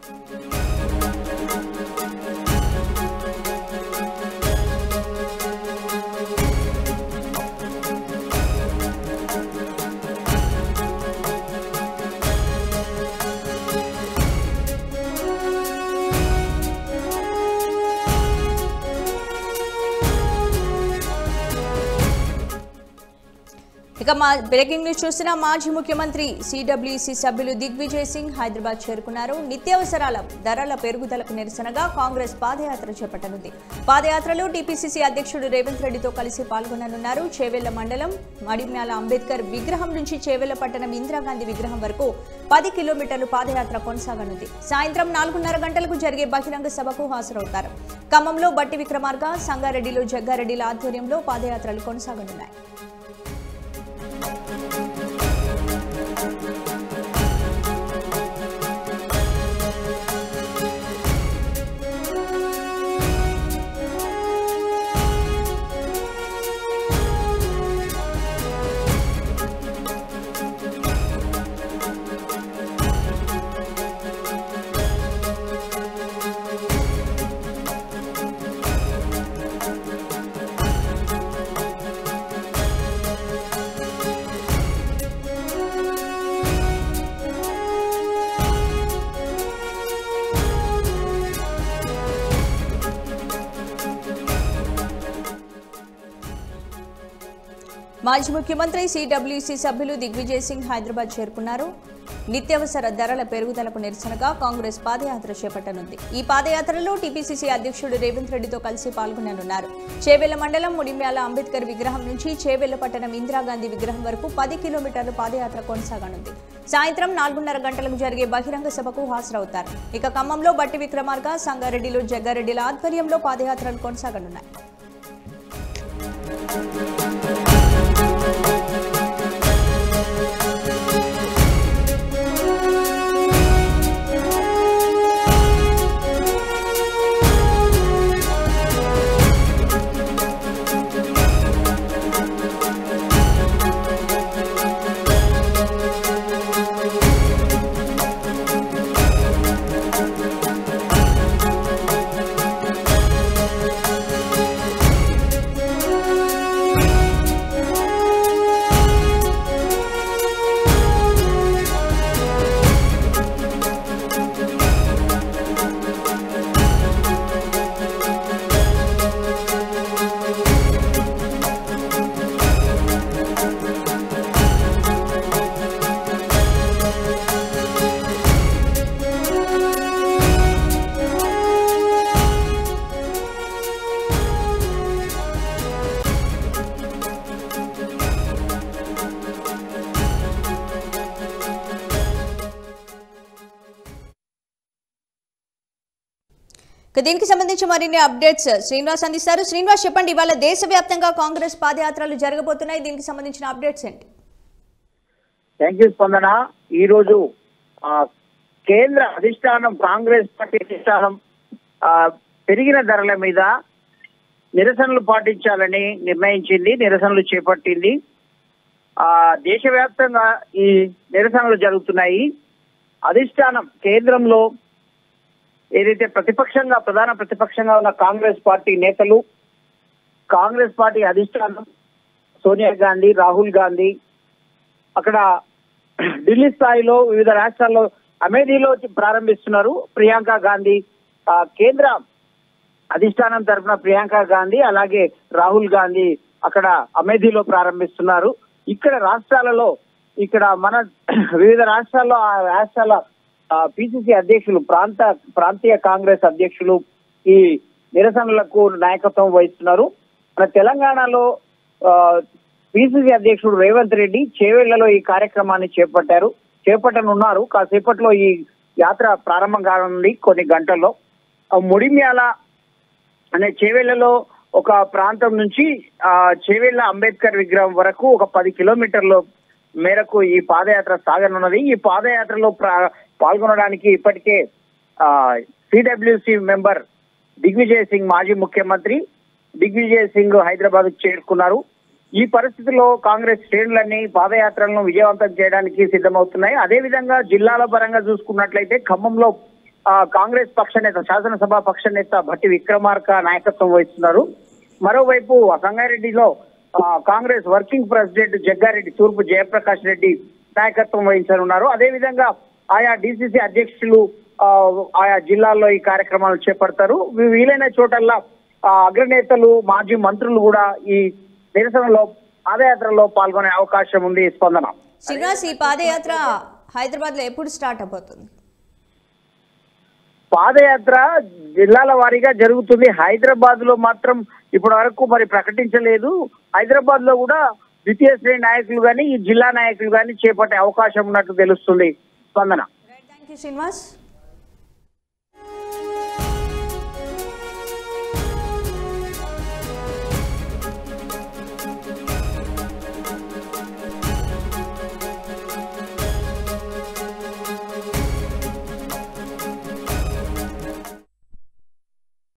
ఇక మా breaking news చూసిన మాజీ ముఖ్యమంత్రి సిడబ్ల్యూసి సభ్యులు దిగ్విజయ్ సింగ్ హైదరాబాద్ చేరుకున్నారు నిత్యావసరాల ధరల పెరుగుదలకు నిరసనగా కాంగ్రెస్ పాదయాత్ర చేపట్టనుంది పాదయాత్రలో టీపీసీసీ అధ్యక్షుడు రేవంత్ రెడ్డితో కలిసి పాల్గొననున్నారు చేవెళ్ల మండలం మడిమ్యాల అంబేద్కర్ విగ్రహం నుంచి చేవెళ్ల పట్టణం ఇందిరాగాంధీ విగ్రహం వరకు పది కిలోమీటర్లు పాదయాత్ర కొనసాగనుంది సాయంత్రం నాలుగున్నర గంటలకు జరిగే బహిరంగ సభకు హాజరవుతారు ఖమ్మంలో బట్టి విక్రమార్క సంగారెడ్డిలో జగ్గారెడ్డిల ఆధ్వర్యంలో పాదయాత్రలు కొనసాగనున్నాయి మాజీ ముఖ్యమంత్రి సిడబ్ల్యూసి సభ్యులు దిగ్విజయ్ సింగ్ హైదరాబాద్ చేరుకున్నారు నిత్యావసర ధరల పెరుగుదలకు నిరసనగా కాంగ్రెస్ పాదయాత్ర చేపట్టనుంది ఈ పాదయాత్రలో టీపీసీసీ అధ్యక్షుడు రేవంత్ రెడ్డితో కలిసి పాల్గొననున్నారు చేవెళ్ల మండలం ముడిమ్యాల అంబేద్కర్ విగ్రహం నుంచి చేవెళ్ల పట్టణం ఇందిరాగాంధీ విగ్రహం వరకు పది కిలోమీటర్ల పాదయాత్ర కొనసాగనుంది సాయంత్రం నాలుగున్నర గంటలకు జరిగే బహిరంగ సభకు హాజరవుతారు ఇక ఖమ్మంలో బట్టి విక్రమార్క సంగారెడ్డిలో జగ్గారెడ్డిల ఆధ్వర్యంలో పాదయాత్రలు కొనసాగనున్నాయి ఇక దీనికి సంబంధించి మరిన్ని అప్డేట్స్ శ్రీనివాస్ అందిస్తారు శ్రీనివాస్ చెప్పండి ఇవాళ దేశవ్యాప్తంగా కాంగ్రెస్ పాదయాత్రలు జరగబోతున్నాయి దీనికి సంబంధించిన అప్డేట్స్ ఏంటి థ్యాంక్ యూ స్పందన ఈ రోజు ఆ, కేంద్ర అధిష్టానం కాంగ్రెస్ పార్టీ అధిష్టానం ఆ, పెరిగిన ధరల మీద నిరసనలు పాటించాలని నిర్ణయించింది నిరసనలు చేపట్టింది ఆ దేశవ్యాప్తంగా ఈ నిరసనలు జరుగుతున్నాయి అధిష్టానం కేంద్రంలో ఏదైతే ప్రతిపక్షంగా ప్రధాన ప్రతిపక్షంగా ఉన్న కాంగ్రెస్ పార్టీ నేతలు కాంగ్రెస్ పార్టీ అధిష్టానం సోనియా గాంధీ రాహుల్ గాంధీ అక్కడ ఢిల్లీ స్థాయిలో వివిధ రాష్ట్రాల్లో అమేథీలో ప్రారంభిస్తున్నారు ప్రియాంక గాంధీ ఆ, కేంద్ర అధిష్టానం తరఫున ప్రియాంక గాంధీ అలాగే రాహుల్ గాంధీ అక్కడ అమేథీలో ప్రారంభిస్తున్నారు ఇక్కడ రాష్ట్రాలలో ఇక్కడ మన వివిధ రాష్ట్రాల్లో ఆ రాష్ట్రాల పిసిసి అధ్యక్షులు ప్రాంత ప్రాంతీయ కాంగ్రెస్ అధ్యక్షులు ఈ నిరసనలకు నాయకత్వం వహిస్తున్నారు మన తెలంగాణలో పిసిసి అధ్యక్షుడు రేవంత్ రెడ్డి చేవెళ్లలో ఈ కార్యక్రమాన్ని చేపట్టారు చేపట్టనున్నారు కాసేపట్లో ఈ యాత్ర ప్రారంభం కానుంది కొన్ని గంటల్లో ఆ ముడిమ్యాల అనే చేవెళ్లలో ఒక ప్రాంతం నుంచి ఆ చేవెళ్ల అంబేద్కర్ విగ్రహం వరకు ఒక పది కిలోమీటర్ల మేరకు ఈ పాదయాత్ర సాగనున్నది ఈ పాదయాత్రలో ప్రా- పాల్గొనడానికి ఇప్పటికే ఆ సిడబ్ల్యూసి మెంబర్ దిగ్విజయ్ సింగ్ మాజీ ముఖ్యమంత్రి దిగ్విజయ్ సింగ్ హైదరాబాద్ చేరుకున్నారు ఈ పరిస్థితిలో కాంగ్రెస్ శ్రేణులన్నీ పాదయాత్రలను విజయవంతం చేయడానికి సిద్ధమవుతున్నాయి అదే విధంగా జిల్లాల పరంగా చూసుకున్నట్లయితే ఖమ్మంలో ఆ, కాంగ్రెస్ పక్ష నేత శాసనసభ పక్ష నేత భట్టి విక్రమార్క నాయకత్వం వహిస్తున్నారు మరోవైపు సంగారెడ్డిలో ఆ, కాంగ్రెస్ వర్కింగ్ ప్రెసిడెంట్ జగ్గారెడ్డి తూర్పు జయప్రకాష్ రెడ్డి నాయకత్వం వహించనున్నారు అదేవిధంగా ఆయా డిసిసి అధ్యక్షులు ఆ, ఆయా జిల్లాల్లో ఈ కార్యక్రమాలు చేపడతారు వీ- వీలైన చోటల్లా ఆ, అగ్రనేతలు మాజీ మంత్రులు కూడా ఈ నిరసనలో పాదయాత్రలో పాల్గొనే అవకాశం ఉంది స్పందన శ్రీనివాస్ ఈ పాదయాత్ర హైదరాబాద్ లో ఎప్పుడు స్టార్ట్ అయిపోతుంది పాదయాత్ర జిల్లాల వారీగా జరుగుతుంది హైదరాబాద్ లో మాత్రం ఇప్పటి వరకు మరి ప్రకటించలేదు హైదరాబాద్ లో కూడా ద్వితీయ శ్రేణి నాయకులు కానీ ఈ జిల్లా నాయకులు కానీ చేపట్టే అవకాశం ఉన్నట్టు తెలుస్తుంది స్పందన థ్యాంక్ యూ శ్రీనివాస్